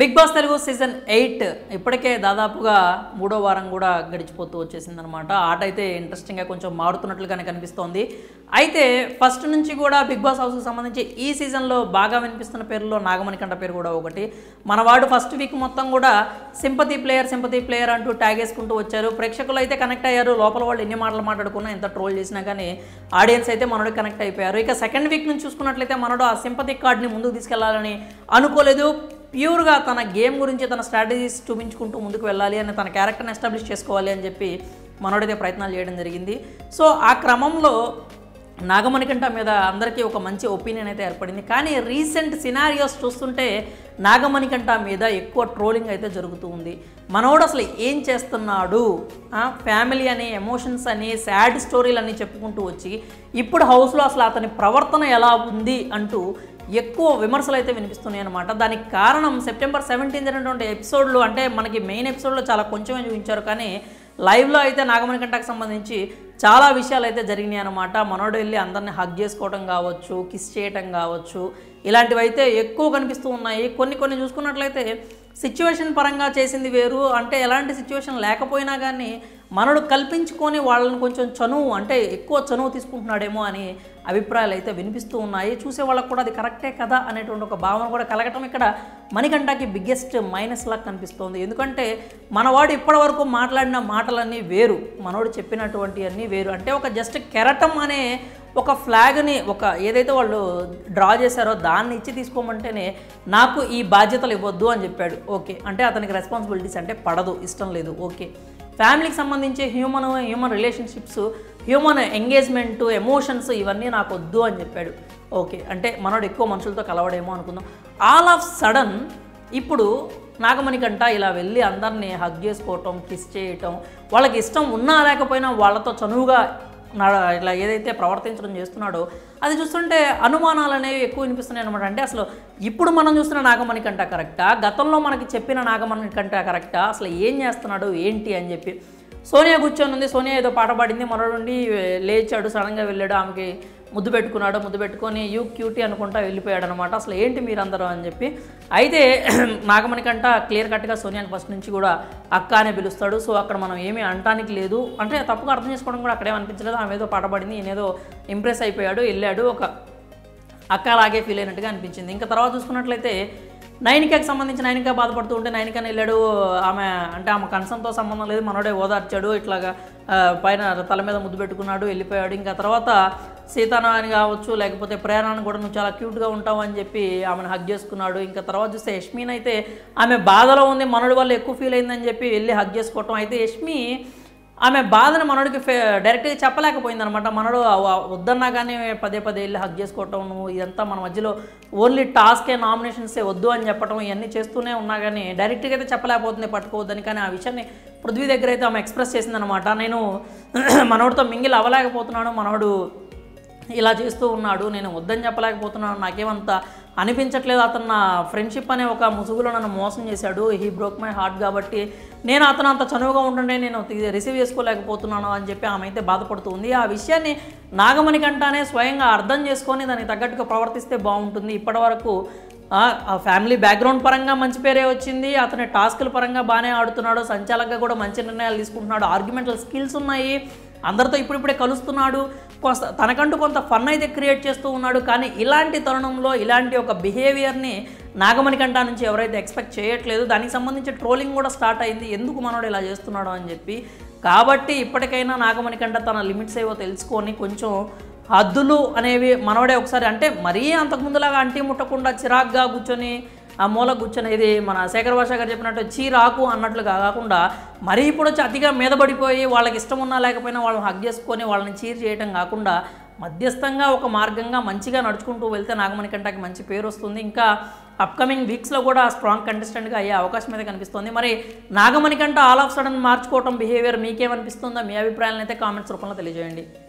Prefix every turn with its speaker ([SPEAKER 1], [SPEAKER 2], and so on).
[SPEAKER 1] big Boss Telugu season eight ఇప్పటికే దాదాపుగా మూడో వారం కూడా గడిచిపోతూ వచ్చేసింది అనమాట ఆట అయితే ఇంట్రెస్టింగ్గా కొంచెం మారుతున్నట్లుగానే కనిపిస్తోంది అయితే ఫస్ట్ నుంచి కూడా బిగ్ బాస్ హౌస్కి సంబంధించి ఈ సీజన్లో బాగా వినిపిస్తున్న పేర్లలో నాగమణికంఠ పేరు కూడా ఒకటి మనవాడు ఫస్ట్ వీక్ మొత్తం కూడా సింపతి ప్లేయర్ సింపతి ప్లేయర్ అంటూ ట్యాగ్ వేసుకుంటూ వచ్చారు ప్రేక్షకులు అయితే కనెక్ట్ అయ్యారు లోపల వాళ్ళు ఎన్ని మాటలు మాట్లాడుకున్నా ఎంత ట్రోల్ చేసినా కానీ ఆడియన్స్ అయితే మనోడు కనెక్ట్ అయిపోయారు ఇక సెకండ్ వీక్ నుంచి చూసుకున్నట్లయితే మనోడు ఆ సింపతి కార్డ్ని ముందుకు తీసుకెళ్లాలని అనుకోలేదు ప్యూర్గా తన గేమ్ గురించి తన స్ట్రాటజీస్ చూపించుకుంటూ ముందుకు వెళ్ళాలి అని తన క్యారెక్టర్ని ఎస్టాబ్లిష్ చేసుకోవాలి అని చెప్పి మనోడైతే ప్రయత్నాలు చేయడం జరిగింది సో ఆ క్రమంలో నాగమణికంఠ మీద అందరికీ ఒక మంచి ఒపీనియన్ అయితే ఏర్పడింది కానీ రీసెంట్ సినారియోస్ చూస్తుంటే నాగమణికంఠ మీద ఎక్కువ ట్రోలింగ్ అయితే జరుగుతూ ఉంది మనోడు అసలు ఏం చేస్తున్నాడు ఫ్యామిలీ అని ఎమోషన్స్ అని సాడ్ స్టోరీలు అని చెప్పుకుంటూ వచ్చి ఇప్పుడు హౌస్లో అసలు అతని ప్రవర్తన ఎలా ఉంది అంటూ ఎక్కువ విమర్శలు అయితే వినిపిస్తున్నాయి అనమాట దానికి కారణం సెప్టెంబర్ సెవెంటీన్ జరిగినటువంటి ఎపిసోడ్లు అంటే మనకి మెయిన్ ఎపిసోడ్లో చాలా కొంచెమే చూపించారు కానీ లైవ్లో అయితే నాగమణి కంటకు సంబంధించి చాలా విషయాలు అయితే జరిగినాయి అనమాట మనోడు వెళ్ళి అందరిని హగ్ చేసుకోవడం కావచ్చు కిస్ చేయటం కావచ్చు ఇలాంటివి అయితే ఎక్కువ కనిపిస్తూ ఉన్నాయి కొన్ని కొన్ని చూసుకున్నట్లయితే సిచ్యువేషన్ పరంగా చేసింది వేరు అంటే ఎలాంటి సిచ్యువేషన్ లేకపోయినా కానీ మనడు కల్పించుకొని వాళ్ళని కొంచెం చనువు అంటే ఎక్కువ చనువు తీసుకుంటున్నాడేమో అని అభిప్రాయాలు అయితే వినిపిస్తూ ఉన్నాయి చూసే వాళ్ళకు కూడా అది కరెక్టే కదా అనేటువంటి ఒక భావన కూడా కలగటం ఇక్కడ మణికంఠకి బిగ్గెస్ట్ మైనస్ లాగా కనిపిస్తోంది ఎందుకంటే మనవాడు ఇప్పటివరకు మాట్లాడిన మాటలన్నీ వేరు మనోడు చెప్పినటువంటి అన్నీ వేరు అంటే ఒక జస్ట్ కెరటం అనే ఒక ఫ్లాగ్ని ఒక ఏదైతే వాళ్ళు డ్రా చేశారో దాన్ని ఇచ్చి తీసుకోమంటేనే నాకు ఈ బాధ్యతలు ఇవ్వద్దు అని చెప్పాడు ఓకే అంటే అతనికి రెస్పాన్సిబిలిటీస్ అంటే పడదు ఇష్టం లేదు ఓకే ఫ్యామిలీకి సంబంధించి human human relationships human engagement emotions ఇవన్నీ నాకు వద్దు అని చెప్పాడు ఓకే అంటే మనోడు ఎక్కువ మనుషులతో కలవడేమో అనుకుందాం ఆల్ ఆఫ్ సడన్ ఇప్పుడు నాగమణి కంట ఇలా వెళ్ళి అందరినీ హగ్ చేసుకోవటం కిస్ చేయటం వాళ్ళకి ఇష్టం ఉన్నా లేకపోయినా వాళ్ళతో చనువుగా నా- ఇట్లా ఏదైతే ప్రవర్తించడం చేస్తున్నాడో అది చూస్తుంటే అనుమానాలు అనేవి ఎక్కువ వినిపిస్తున్నాయి అనమాట అంటే అసలు ఇప్పుడు మనం చూస్తున్న నాగమణి కంట కరెక్టా గతంలో మనకి చెప్పిన నాగమణి కంట కరెక్టా అసలు ఏం చేస్తున్నాడు ఏంటి అని చెప్పి సోనియా కూర్చొని ఉంది సోనియా ఏదో పాట పాడింది మనోడు నుండి లేచాడు సడన్గా వెళ్ళాడు ఆమెకి ముద్దు పెట్టుకున్నాడు ముద్దు పెట్టుకొని యూ క్యూటీ అనుకుంటా వెళ్ళిపోయాడు అనమాట అసలు ఏంటి మీరందరూ అని చెప్పి అయితే నాగమణి కంట క్లియర్ కట్గా సోనియాని ఫస్ట్ నుంచి కూడా అక్క అనే పిలుస్తాడు సో అక్కడ మనం ఏమీ అనటానికి లేదు అంటే తప్పుగా అర్థం చేసుకోవడం కూడా అక్కడేం అనిపించలేదు ఆమె ఏదో పాట పాడింది ఈయనేదో ఇంప్రెస్ అయిపోయాడు వెళ్ళాడు ఒక అక్క అలాగే ఫీల్ అయినట్టుగా అనిపించింది ఇంకా తర్వాత చూసుకున్నట్లయితే నైనికాకి సంబంధించి నైనిక బాధపడుతూ ఉంటే నైనికని వెళ్ళాడు ఆమె అంటే ఆమె కన్సంతో సంబంధం లేదు మనోడే ఓదార్చాడు ఇట్లాగా ఆ, పైన తల మీద ముద్దు పెట్టుకున్నాడు వెళ్ళిపోయాడు ఇంకా తర్వాత సీతానాని కావచ్చు లేకపోతే ప్రేరణను కూడా నువ్వు చాలా క్యూట్గా ఉంటావు అని చెప్పి ఆమెను హగ్ చేసుకున్నాడు ఇంకా తర్వాత చూస్తే యష్మిన్ అయితే ఆమె బాధలో ఉంది మనోడి వల్ల ఎక్కువ ఫీల్ అయిందని చెప్పి వెళ్ళి హగ్ చేసుకోవటం అయితే యష్మి ఆమె బాధను మనోడికి ఫే డైరెక్ట్గా చెప్పలేకపోయింది అనమాట మనోడు వ- వద్దన్నా కానీ పదే పదే వెళ్ళి హగ్ చేసుకోవటం నువ్వు ఇదంతా మన మధ్యలో ఓన్లీ టాస్కే నామినేషన్సే వద్దు అని చెప్పడం ఇవన్నీ చేస్తూనే ఉన్నా కానీ డైరెక్ట్గా అయితే చెప్పలేకపోతుంది పట్టుకోవద్దని కానీ ఆ విషయాన్ని పృథ్వీ దగ్గర అయితే ఆమె ఎక్స్ప్రెస్ చేసిందనమాట నేను మనోడితో మింగిల్ అవ్వలేకపోతున్నాను మనోడు ఇలా చేస్తూ ఉన్నాడు నేను వద్దని చెప్పలేకపోతున్నాను నాకేమంత అనిపించట్లేదు అతను నా ఫ్రెండ్షిప్ అనే ఒక ముసుగులో నన్ను మోసం చేశాడు హీ బ్రోక్ మై హార్ట్ కాబట్టి నేను అతను అంత చనువుగా ఉంటుండే నేను తీ- రిసీవ్ చేసుకోలేకపోతున్నాను అని చెప్పి ఆమె అయితే బాధపడుతూ ఉంది ఆ విషయాన్ని నాగమణి కంటానే స్వయంగా అర్థం చేసుకొని దానికి తగ్గట్టుగా ప్రవర్తిస్తే బాగుంటుంది ఇప్పటివరకు ఆ ఆ ఫ్యామిలీ బ్యాక్గ్రౌండ్ పరంగా మంచి పేరే వచ్చింది అతని టాస్కుల పరంగా బాగానే ఆడుతున్నాడు సంచాలకంగా కూడా మంచి నిర్ణయాలు తీసుకుంటున్నాడు ఆర్గ్యుమెంటల్ స్కిల్స్ ఉన్నాయి అందరితో ఇప్పుడిప్పుడే కలుస్తున్నాడు కొంత తనకంటూ కొంత ఫన్ అయితే క్రియేట్ చేస్తూ ఉన్నాడు కానీ ఇలాంటి తరుణంలో ఇలాంటి ఒక బిహేవియర్ని నాగమణి కంటా నుంచి ఎవరైతే ఎక్స్పెక్ట్ చేయట్లేదు దానికి సంబంధించి ట్రోలింగ్ కూడా స్టార్ట్ అయింది ఎందుకు మనోడు ఇలా చేస్తున్నాడు అని చెప్పి కాబట్టి ఇప్పటికైనా నాగమణి కంట తన లిమిట్స్ ఏవో తెలుసుకొని కొంచెం హద్దులు అనేవి మనోడే ఒకసారి అంటే మరీ అంతకుముందులాగా అంటి ముట్టకుండా చిరాగ్గా కూర్చొని ఆ మూల కూర్చొని ఇది మన శేఖర్ భాష గారు చెప్పినట్టు చీరాకు అన్నట్లుగా కాకుండా మరీ ఇప్పుడు వచ్చి అతిగా మీద పడిపోయి వాళ్ళకి ఇష్టం ఉన్నా లేకపోయినా వాళ్ళని హగ్ చేసుకొని వాళ్ళని చీర్ చేయటం కాకుండా మధ్యస్థంగా ఒక మార్గంగా మంచిగా నడుచుకుంటూ వెళ్తే నాగమణి కంటకి మంచి పేరు వస్తుంది ఇంకా అప్కమింగ్ వీక్స్లో కూడా స్ట్రాంగ్ కంటెస్టెంట్గా అయ్యే అవకాశం అయితే కనిపిస్తుంది మరి నాగమణి కంట ఆల్ ఆఫ్ సడన్ మార్చుకోవటం బిహేవియర్ మీకేమనిపిస్తుందో మీ అభిప్రాయాలను అయితే కామెంట్స్ రూపంలో తెలియజేయండి